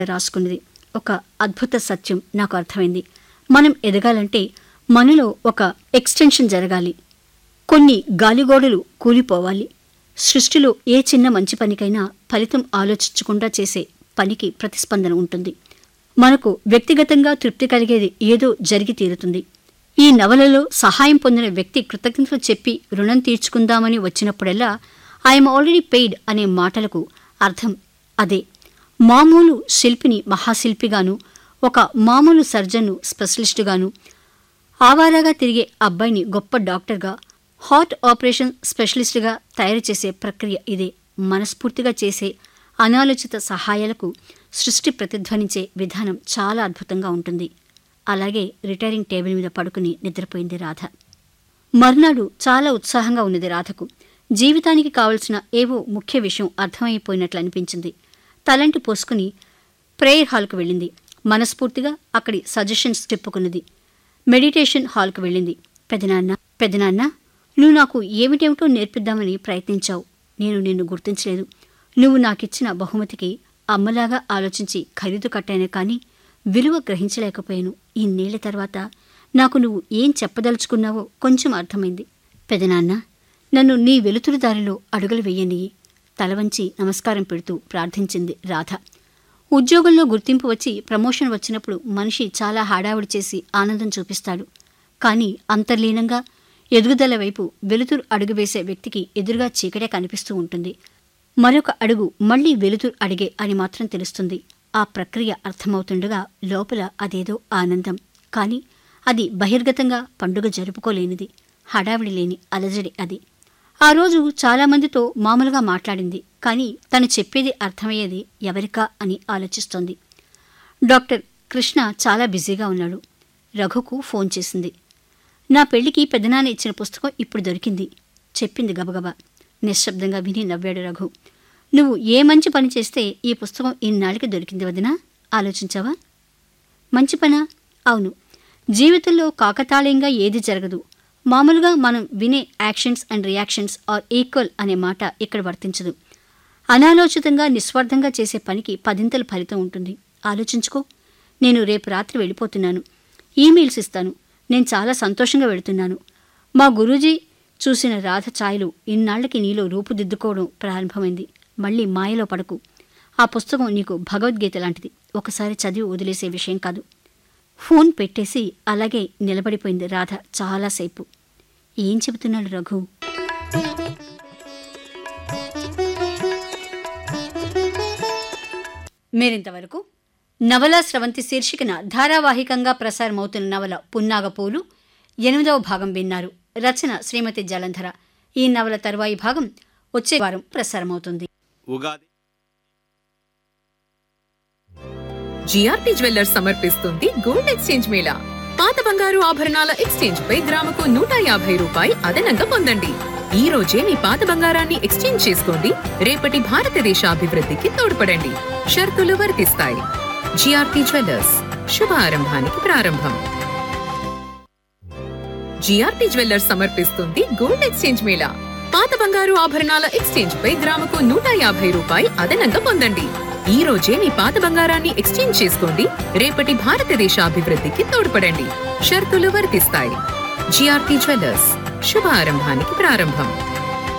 రాసుకున్నది ఒక అద్భుత సత్యం నాకు అర్థమైంది మనం ఎదగాలంటే మనలో ఒక ఎక్స్టెన్షన్ జరగాలి కొన్ని గాలిగోడలు కూలిపోవాలి సృష్టిలో ఏ చిన్న మంచి పనికైనా ఫలితం ఆలోచించకుండా చేసే పనికి ప్రతిస్పందన ఉంటుంది మనకు వ్యక్తిగతంగా తృప్తి కలిగేది ఏదో జరిగి తీరుతుంది ఈ నవలలో సహాయం పొందిన వ్యక్తి కృతజ్ఞతలు చెప్పి రుణం తీర్చుకుందామని వచ్చినప్పుడల్లా ఐఎమ్ ఆల్రెడీ పెయిడ్ అనే మాటలకు అర్థం అదే మామూలు శిల్పిని మహాశిల్పిగాను ఒక మామూలు సర్జన్ను స్పెషలిస్టుగాను ఆవారాగా తిరిగే అబ్బాయిని గొప్ప డాక్టర్గా హార్ట్ ఆపరేషన్ స్పెషలిస్ట్గా తయారు చేసే ప్రక్రియ ఇదే మనస్ఫూర్తిగా చేసే అనాలోచిత సహాయాలకు సృష్టి ప్రతిధ్వనించే విధానం చాలా అద్భుతంగా ఉంటుంది అలాగే రిటైరింగ్ టేబుల్ మీద పడుకుని నిద్రపోయింది రాధ మర్నాడు చాలా ఉత్సాహంగా ఉన్నది రాధకు జీవితానికి కావలసిన ఏవో ముఖ్య విషయం అర్థమైపోయినట్లు అనిపించింది తలంటి పోసుకుని ప్రేయర్ హాల్కు వెళ్ళింది మనస్ఫూర్తిగా అక్కడి సజెషన్స్ చెప్పుకున్నది మెడిటేషన్ హాల్కు వెళ్ళింది పెదనాన్న పెదనాన్న నువ్వు నాకు ఏమిటేమిటో నేర్పిద్దామని ప్రయత్నించావు నేను నిన్ను గుర్తించలేదు నువ్వు నాకిచ్చిన బహుమతికి అమ్మలాగా ఆలోచించి ఖరీదు కట్టానే కానీ విలువ గ్రహించలేకపోయాను ఇన్నేళ్ల తర్వాత నాకు నువ్వు ఏం చెప్పదలుచుకున్నావో కొంచెం అర్థమైంది పెదనాన్న నన్ను నీ వెలుతురు దారిలో అడుగులు వెయ్యని తలవంచి నమస్కారం పెడుతూ ప్రార్థించింది రాధ ఉద్యోగంలో గుర్తింపు వచ్చి ప్రమోషన్ వచ్చినప్పుడు మనిషి చాలా హడావుడి చేసి ఆనందం చూపిస్తాడు కానీ అంతర్లీనంగా ఎదుగుదల వైపు వెలుతురు అడుగు వేసే వ్యక్తికి ఎదురుగా చీకటే కనిపిస్తూ ఉంటుంది మరొక అడుగు మళ్లీ వెలుతురు అడిగే అని మాత్రం తెలుస్తుంది ఆ ప్రక్రియ అర్థమవుతుండగా లోపల అదేదో ఆనందం కానీ అది బహిర్గతంగా పండుగ జరుపుకోలేనిది హడావిడి లేని అలజడి అది ఆ రోజు చాలామందితో మామూలుగా మాట్లాడింది కానీ తను చెప్పేది అర్థమయ్యేది ఎవరికా అని ఆలోచిస్తోంది డాక్టర్ కృష్ణ చాలా బిజీగా ఉన్నాడు రఘుకు ఫోన్ చేసింది నా పెళ్లికి పెద్దనాన్న ఇచ్చిన పుస్తకం ఇప్పుడు దొరికింది చెప్పింది గబగబా నిశ్శబ్దంగా విని నవ్వాడు రఘు నువ్వు ఏ మంచి పని చేస్తే ఈ పుస్తకం ఇన్నాళ్ళకి దొరికింది వదినా ఆలోచించావా మంచి పనా అవును జీవితంలో కాకతాళీయంగా ఏది జరగదు మామూలుగా మనం వినే actions and reactions are equal అనే మాట ఇక్కడ వర్తించదు అనాలోచితంగా నిస్వార్థంగా చేసే పనికి పదింతల ఫలితం ఉంటుంది ఆలోచించుకో నేను రేపు రాత్రి వెళ్ళిపోతున్నాను ఈమెయిల్స్ ఇస్తాను నేను చాలా సంతోషంగా వెళుతున్నాను మా గురూజీ చూసిన రాధ ఛాయలు ఇన్నాళ్లకి నీలో రూపుదిద్దుకోవడం ప్రారంభమైంది మళ్ళీ మాయలో పడకు ఆ పుస్తకం నీకు భగవద్గీత లాంటిది ఒకసారి చదివి వదిలేసే విషయం కాదు ఫోన్ పెట్టేసి అలాగే నిలబడిపోయింది రాధ చాలాసేపు ఏం చెబుతున్నాడు రఘు మీరింతవరకు నవల స్రవంతి శీర్షికన ధారావాహికంగా ప్రసారమవుతున్న నవల పున్నాగపూలు ఎనిమిదవ భాగం విన్నారు రచన శ్రీమతి జలంధర ఈ నవల తరువాయి భాగం వచ్చే వారం ప్రసారమవుతుంది ఉగాది జిఆర్పి జ్యువెల్లర్స్ సమర్పిస్తుంది గోల్డ్ ఎక్స్చేంజ్ మేళా పాత బంగారు ఆభరణాల ఎక్స్చేంజ్ పై గ్రాముకు నూట యాభై రూపాయి అదనంగా పొందండి ఈ రోజే మీ పాత బంగారాన్ని ఎక్స్చేంజ్ చేసుకోండి రేపటి భారతదేశ అభివృద్ధికి తోడ్పడండి షరతులు వర్తిస్తాయి జిఆర్పి జ్యువెల్లర్స్ శుభ ఆరంభానికి ప్రారంభం జిఆర్పి జ్యువెల్లర్స్ సమర్పిస్తుంది గోల్డ్ ఎక్స్చేంజ్ మేళా పాత బంగారు ఆభరణాల ఎక్స్చేంజ్ పై గ్రాముకు నూట యాభై రూపాయి అదనంగా పొందండి ఈ రోజే మీ పాత బంగారాన్ని ఎక్స్చేంజ్ చేసుకోండి రేపటి భారతదేశ అభివృద్ధికి తోడ్పడండి షరతులు వర్తిస్తాయి జిఆర్పి జ్యువెల్లర్స్ శుభ ఆరంభానికి ప్రారంభం